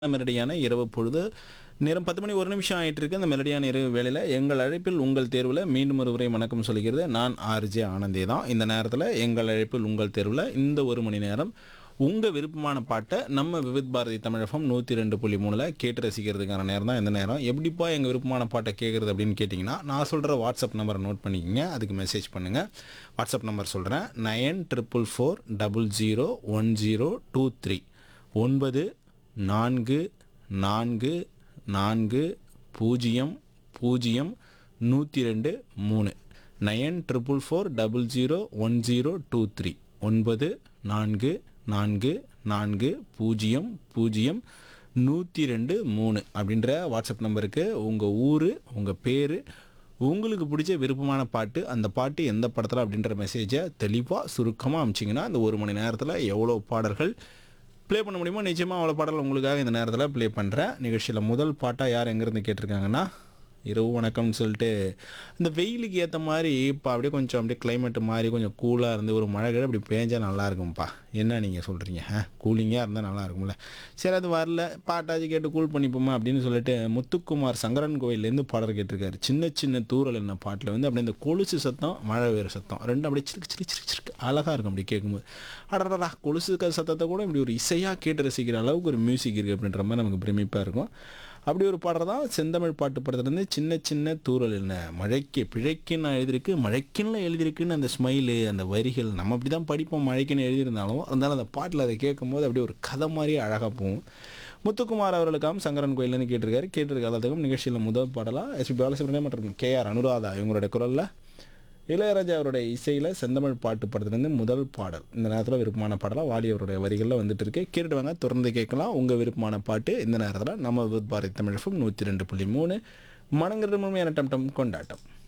மெலடியான இரவு பொழுது நேரம் பத்து மணி ஒரு நிமிஷம் ஆயிட்டு இருக்கு அந்த மெலடியான இரவு வேளையில் எங்கள் அழைப்பில் உங்கள் தேர்வில் மீண்டும் ஒரு முறை வணக்கம் சொல்லிக்கிறது நான் ஆர்ஜே ஆனந்தே தான் இந்த நேரத்தில் எங்கள் அழைப்பில் உங்கள் தேர்வில் இந்த ஒரு மணி நேரம் உங்கள் விருப்பமான பாட்டை நம்ம விவித் பாரதி தமிழகம் நூற்றி ரெண்டு புள்ளி மூணில் கேட்டு ரசிக்கிறதுக்கான நேரம் தான் இந்த நேரம் எப்படிப்பா எங்கள் விருப்பமான பாட்டை கேட்குறது அப்படின்னு கேட்டிங்கன்னா நான் சொல்கிற வாட்ஸ்அப் நம்பரை நோட் பண்ணிக்கோங்க அதுக்கு மெசேஜ் பண்ணுங்கள் வாட்ஸ்அப் நம்பர் சொல்கிறேன் nine triple four double zero one zero two three ஒன்பது நான்கு நான்கு நான்கு பூஜ்ஜியம் பூஜ்ஜியம் நூற்றி ரெண்டு மூணு nine triple four double zero one zero two three ஒன்பது நான்கு நான்கு நான்கு பூஜ்ஜியம் பூஜ்ஜியம் நூற்றி ரெண்டு மூணு அப்படின்ற வாட்ஸ்அப் நம்பருக்கு உங்கள் ஊர் உங்கள் பேர் உங்களுக்கு பிடிச்ச விருப்பமான பாட்டு அந்த பாட்டு எந்த படத்தில் அப்படின்ற மெசேஜை தெளிவாக சுருக்கமாக அமிச்சிங்கன்னா அந்த ஒரு மணி நேரத்தில் எவ்வளோ பாடல்கள் ப்ளே பண்ண முடியுமோ நிச்சயமாக அவ்வளோ பாடல் உங்களுக்காக இந்த நேரத்தில் ப்ளே பண்ணுறேன் நிகழ்ச்சியில் முதல் பாட்டாக யார் எங்கேருந்து கேட்டிருக்காங்கன்னா இரவு வணக்கம்னு சொல்லிட்டு இந்த வெயிலுக்கு ஏற்ற மாதிரி இப்போ அப்படியே கொஞ்சம் அப்படியே climate மாறி கொஞ்சம் கூலாக இருந்து ஒரு மழை கிழ அப்படி பேஞ்சா நல்லா இருக்கும்ப்பா என்ன நீங்கள் சொல்கிறீங்க கூலிங்காக இருந்தால் நல்லா இருக்கும்ல சரி அது வரல பாட்டாச்சு கேட்டு கூல் பண்ணிப்போமா அப்படின்னு சொல்லிட்டு முத்துக்குமார் சங்கரன் கோயிலேருந்து பாடல் கேட்டிருக்காரு சின்ன சின்ன தூரல் என்ன பாட்டில் வந்து அப்படியே இந்த கொலுசு சத்தம் மழை வேறு சத்தம் ரெண்டும் அப்படியே சிறுக்கு சிறுக்கு சிறுக்கு சிறுக்கு அழகாக இருக்கும் அப்படி கேட்கும்போது அடடா கொலுசு க- சத்தத்தை கூட இப்படி ஒரு இசையாக கேட்டு ரசிக்கிற அளவுக்கு ஒரு மியூசிக் இருக்குது அப்படின்ற மாதிரி நமக்கு பிரமிப்பாக இருக்கும் அப்படி ஒரு பாடல் தான் செந்தமிழ் பாட்டு படத்துலேருந்து சின்ன சின்ன தூரல் என்ன மழைக்கு பிழைக்குன்னு நான் எழுதியிருக்கு மழைக்குன்னு எழுதியிருக்குன்னு அந்த ஸ்மைலு அந்த வரிகள் நம்ம அப்படி தான் படிப்போம் மழைக்குன்னு எழுதியிருந்தாலும் இருந்தாலும் அந்த பாட்டில் அதை கேட்கும்போது அப்படியே ஒரு கதை மாதிரியே அழகாக போகும் முத்துக்குமார் அவர்களுக்காம் சங்கரன் கோயிலேருந்து கேட்டிருக்காரு கேட்டிருக்க எல்லாத்துக்கும் நிகழ்ச்சியில் முதல் பாடலாக எஸ்பி பாலசுப்ரமணியம் மற்றும் கே ஆர் அனுராதா இவங்களுடைய குரலில் இளையராஜா அவருடைய இசையில் செந்தமிழ் பாட்டு படத்துலேருந்து முதல் பாடல் இந்த நேரத்தில் விருப்பமான பாடலாக வாலி அவருடைய வரிகளில் வந்துட்டு இருக்கு கேட்டுட்டு வாங்க தொடர்ந்து கேட்கலாம் உங்கள் விருப்பமான பாட்டு இந்த நேரத்தில் நம்ம வித் பாரதி தமிழ் நூற்றி ரெண்டு புள்ளி மூணு மனங்கிறது முழுமையான டம் டம் கொண்டாட்டம்